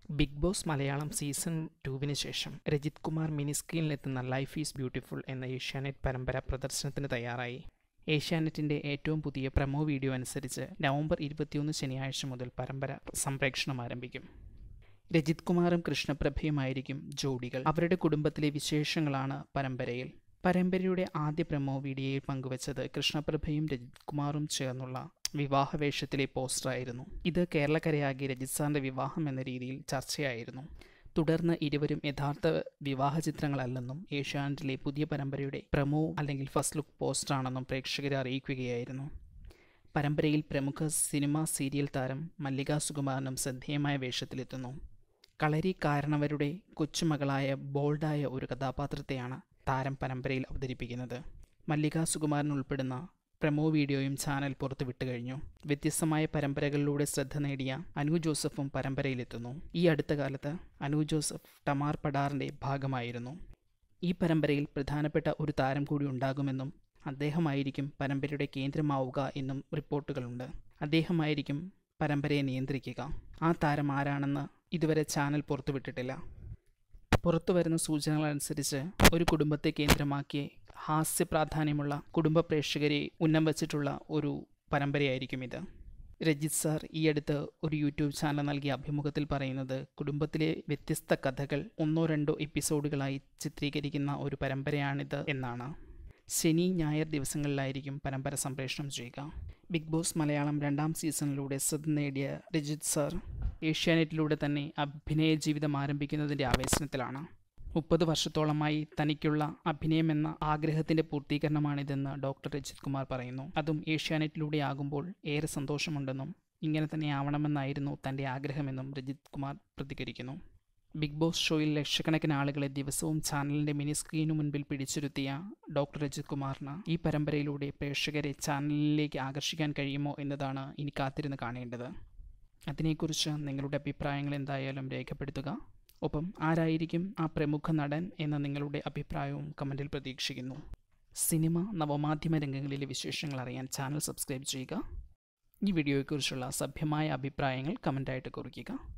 big boss Malayalam season ടുവിന് ശേഷം Rajith Kumar mini സ്ക്രീനിലെത്തുന്ന ലൈഫ് ഈസ് ബ്യൂട്ടിഫുൾ എന്ന ഏഷ്യാനെറ്റ് പരമ്പര പ്രദർശനത്തിന് തയ്യാറായി ഏഷ്യാനെറ്റിൻ്റെ ഏറ്റവും പുതിയ പ്രമോ വീഡിയോ അനുസരിച്ച് നവംബർ ഇരുപത്തിയൊന്ന് ശനിയാഴ്ച മുതൽ പരമ്പര സംപ്രേക്ഷണം ആരംഭിക്കും രജിത് കുമാറും കൃഷ്ണപ്രഭയുമായിരിക്കും ജോഡികൾ അവരുടെ കുടുംബത്തിലെ വിശേഷങ്ങളാണ് പരമ്പരയിൽ പരമ്പരയുടെ ആദ്യ പ്രമോ വീഡിയോയിൽ പങ്കുവച്ചത് കൃഷ്ണപ്രഭയും രജിത് കുമാറും ചേർന്നുള്ള വിവാഹവേഷത്തിലെ പോസ്റ്ററായിരുന്നു ഇത് കേരളക്കരയാകെ രജിത് സാറിൻ്റെ വിവാഹം എന്ന രീതിയിൽ ചർച്ചയായിരുന്നു തുടർന്ന് ഇരുവരും യഥാർത്ഥ വിവാഹ ചിത്രങ്ങളല്ലെന്നും ഏഷ്യാനെറ്റിലെ പുതിയ പരമ്പരയുടെ പ്രമോ അല്ലെങ്കിൽ ഫസ്റ്റ് ലുക്ക് പോസ്റ്ററാണെന്നും പ്രേക്ഷകരെ അറിയിക്കുകയായിരുന്നു പരമ്പരയിൽ പ്രമുഖ സിനിമ സീരിയൽ താരം മല്ലിക സുകുമാരനും ശ്രദ്ധേയമായ വേഷത്തിലെത്തുന്നു കളരി കാരണവരുടെ കൊച്ചുമകളായ ബോൾഡായ ഒരു കഥാപാത്രത്തെയാണ് താരം പരമ്പരയിൽ അവതരിപ്പിക്കുന്നത് മല്ലിക സുകുമാരൻ ഉൾപ്പെടുന്ന പ്രമോ വീഡിയോയും ചാനൽ പുറത്തുവിട്ടു കഴിഞ്ഞു വ്യത്യസ്തമായ പരമ്പരകളിലൂടെ ശ്രദ്ധ നേടിയ അനു ജോസഫും പരമ്പരയിലെത്തുന്നു ഈ അടുത്ത കാലത്ത് അനു ജോസഫ് ടമാർ പടാറിൻ്റെ ഭാഗമായിരുന്നു ഈ പരമ്പരയിൽ പ്രധാനപ്പെട്ട ഒരു താരം കൂടി ഉണ്ടാകുമെന്നും അദ്ദേഹമായിരിക്കും പരമ്പരയുടെ കേന്ദ്രമാവുക എന്നും റിപ്പോർട്ടുകളുണ്ട് അദ്ദേഹമായിരിക്കും പരമ്പരയെ നിയന്ത്രിക്കുക ആ താരം ആരാണെന്ന് ഇതുവരെ ചാനൽ പുറത്തുവിട്ടിട്ടില്ല പുറത്തു വരുന്ന സൂചനകളനുസരിച്ച് ഒരു കുടുംബത്തെ കേന്ദ്രമാക്കി ഹാസ്യ പ്രാധാന്യമുള്ള കുടുംബ പ്രേക്ഷകരെ ഉന്നം വച്ചിട്ടുള്ള ഒരു പരമ്പരയായിരിക്കും ഇത് രജിത് സാർ ഈ അടുത്ത് ഒരു യൂട്യൂബ് ചാനൽ നൽകിയ അഭിമുഖത്തിൽ പറയുന്നത് കുടുംബത്തിലെ വ്യത്യസ്ത കഥകൾ ഒന്നോ രണ്ടോ എപ്പിസോഡുകളായി ചിത്രീകരിക്കുന്ന ഒരു പരമ്പരയാണിത് എന്നാണ് ശനി ഞായർ ദിവസങ്ങളിലായിരിക്കും പരമ്പര സംപ്രേഷണം ചെയ്യുക ബിഗ് ബോസ് മലയാളം രണ്ടാം സീസണിലൂടെ ശ്രദ്ധ നേടിയ രജിത് സാർ ഏഷ്യാനെറ്റിലൂടെ തന്നെ അഭിനയ ജീവിതം ആരംഭിക്കുന്നതിൻ്റെ ആവേശനത്തിലാണ് മുപ്പത് വർഷത്തോളമായി തനിക്കുള്ള അഭിനയമെന്ന ആഗ്രഹത്തിൻ്റെ പൂർത്തീകരണമാണിതെന്ന് ഡോക്ടർ രജിത് കുമാർ പറയുന്നു അതും ഏഷ്യാനെറ്റിലൂടെ ആകുമ്പോൾ ഏറെ സന്തോഷമുണ്ടെന്നും ഇങ്ങനെ തന്നെ ആവണമെന്നായിരുന്നു തൻ്റെ ആഗ്രഹമെന്നും രജിത് കുമാർ പ്രതികരിക്കുന്നു ബിഗ് ബോസ് ഷോയിൽ ലക്ഷക്കണക്കിന് ആളുകളെ ദിവസവും ചാനലിൻ്റെ മിനി സ്ക്രീനു മുൻപിൽ പിടിച്ചിരുത്തിയ ഡോക്ടർ രജിത് കുമാറിന് ഈ പരമ്പരയിലൂടെ പ്രേക്ഷകരെ ചാനലിലേക്ക് ആകർഷിക്കാൻ കഴിയുമോ എന്നതാണ് ഇനി കാത്തിരുന്ന് കാണേണ്ടത് അതിനെക്കുറിച്ച് നിങ്ങളുടെ അഭിപ്രായങ്ങൾ എന്തായാലും രേഖപ്പെടുത്തുക ഒപ്പം ആരായിരിക്കും ആ പ്രമുഖ നടൻ എന്ന നിങ്ങളുടെ അഭിപ്രായവും കമൻറ്റിൽ പ്രതീക്ഷിക്കുന്നു സിനിമ നവമാധ്യമ രംഗങ്ങളിലെ വിശേഷങ്ങൾ അറിയാൻ ചാനൽ സബ്സ്ക്രൈബ് ചെയ്യുക ഈ വീഡിയോയെക്കുറിച്ചുള്ള സഭ്യമായ അഭിപ്രായങ്ങൾ കമൻറ്റായിട്ട് കുറിക്കുക